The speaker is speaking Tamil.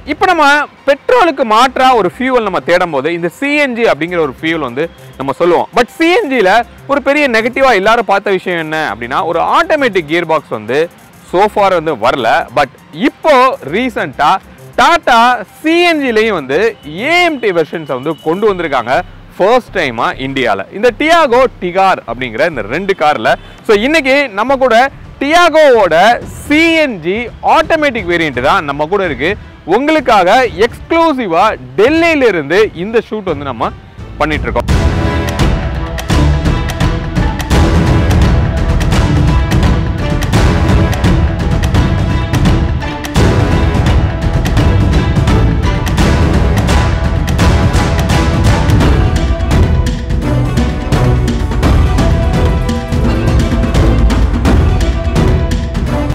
இப்போ நம்ம பெட்ரோலுக்கு மாற்றா ஒரு ஃபியூவல் நம்ம தேடும் போது இந்த சிஎன்ஜி அப்படிங்கிற ஒரு ஃபியூல் வந்து நம்ம சொல்லுவோம் பட் சிஎன்ஜியில் ஒரு பெரிய நெகட்டிவாக எல்லாரும் பார்த்த விஷயம் என்ன அப்படின்னா ஒரு ஆட்டோமேட்டிக் கியர் பாக்ஸ் வந்து சோஃபார் வந்து வரல பட் இப்போ ரீசண்டாக டாடா சிஎன்ஜிலையும் வந்து ஏஎம்டி வெர்ஷன்ஸை வந்து கொண்டு வந்திருக்காங்க ஃபர்ஸ்ட் டைமாக இந்தியாவில் இந்த டியாகோ டிகார் அப்படிங்கிற இந்த ரெண்டு காரில் ஸோ இன்னைக்கு நம்ம கூட டியாகோவோட சிஎன்ஜி ஆட்டோமேட்டிக் வேரியண்ட் தான் நம்ம கூட இருக்கு உங்களுக்காக எக்ஸ்க்ளூசிவாக டெல்லியிலிருந்து இந்த ஷூட் வந்து நம்ம பண்ணிட்டு இருக்கோம்